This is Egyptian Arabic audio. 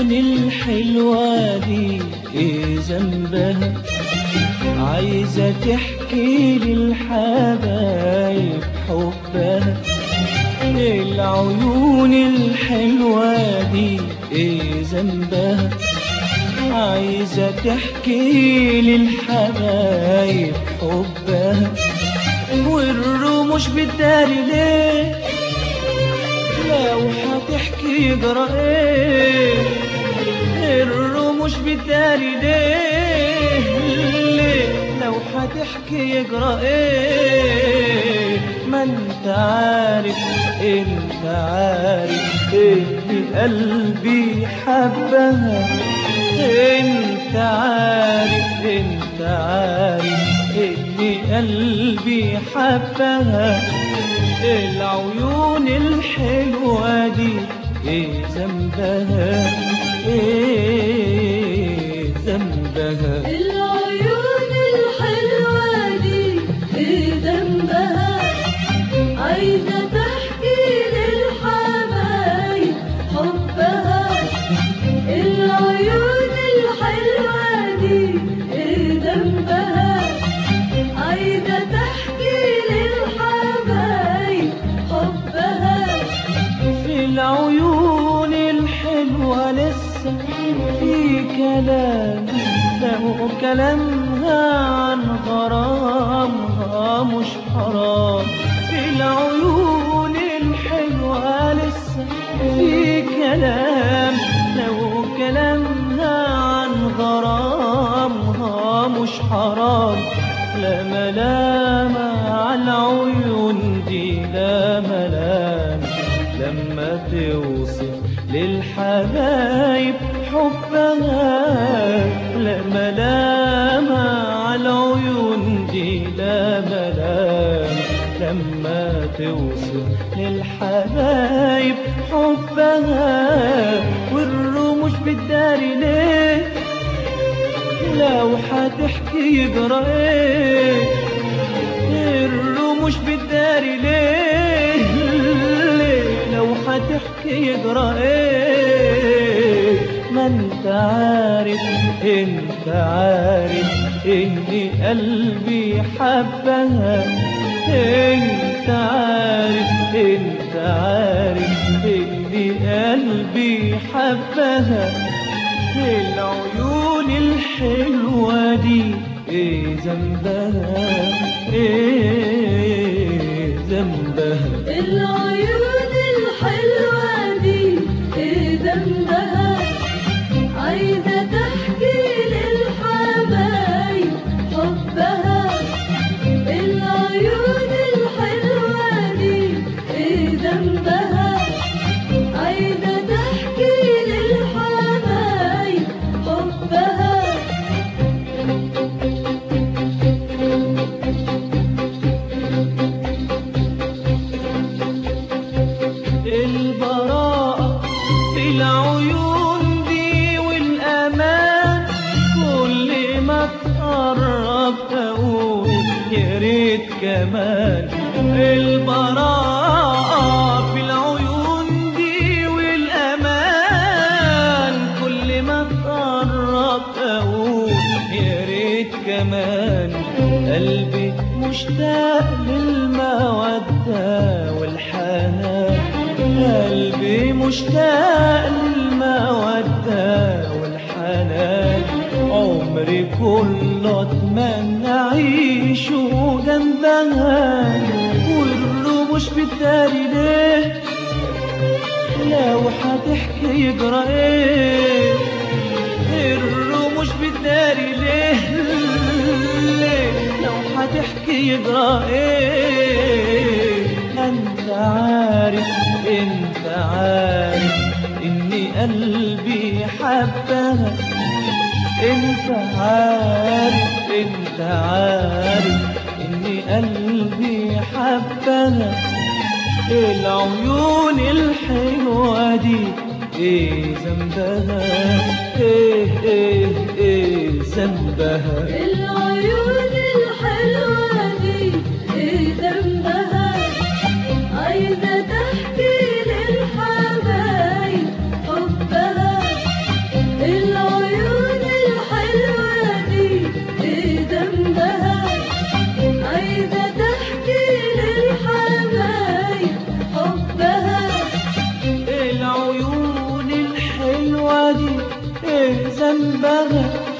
العيون الحلوة دي ايه ذنبها عايزة تحكي للحبايب حبها العيون الحلوة دي ايه ذنبها عايزة تحكي للحبايب حبها والرموش بتداري ليه لو هتحكي يجرى ايه الرموش بتداري ليه ليه لو هتحكي يجرى ايه ما انت عارف انت عارف اللي قلبي حبها انت عارف انت عارف اللي قلبي حبها العيون الحلوة دي ايه ذنبها ايه ذنبها العيون الحلوة دي ايه ذنبها عايزة تحكي للحبايب حبها العيون الحلوة دي ايه ذنبها عايزة تحكي للحبايب حبها في العيون الحلوة لسه في كلام لو كلامها عن غرامها مش حرام في العيون الحلوة لسه في كلام لو كلامها عن غرامها مش حرام لا ملامة على العيون دي لا ملامة لما توصف للحبايب حبها لا ملامة على العيون دي لا ملامة لما توصف للحبايب حبها والرموش بتداري ليه لو هتحكي يجرى ايه الرموش بتداري ليه ليه لو هتحكي يجرى ايه ما انت عارف انت عارف اني قلبي حبها انت عارف انت عارف اني قلبي حبها العيون الحلوة دي ايه ذنبها ايه ذنبها العيون الحلوة دي ايه ذنبها عايزة تحكي للحبايب حبها العيون الحلوة دي ايه ذنبها عايزة تحكي للحبايب حبها البراءة في العيون دي والأمان كل ما تقرب أقول يا ريت كمان البراءة في العيون دي والأمان كل ما تقرب أقول يا ريت كمان قلبي مشتاق للمودة والحنان قلبي مشتاق للمودة والحنان عمري كله اتمنى اعيشه جنبها والرموش بتداري ليه لو هتحكي يجرى ايه الرموش بتداري ليه ليه لو هتحكي يجرى ايه انت عارف انت عارف اني قلبي حبها انت عارف انت عارف اني قلبي حبها العيون الحلوة دي ايه ذنبها ايه ايه ايه ذنبها العيون الحلوة دي ايه ذنبها عايزة تحكي للحبايب حبها ايه ذنبها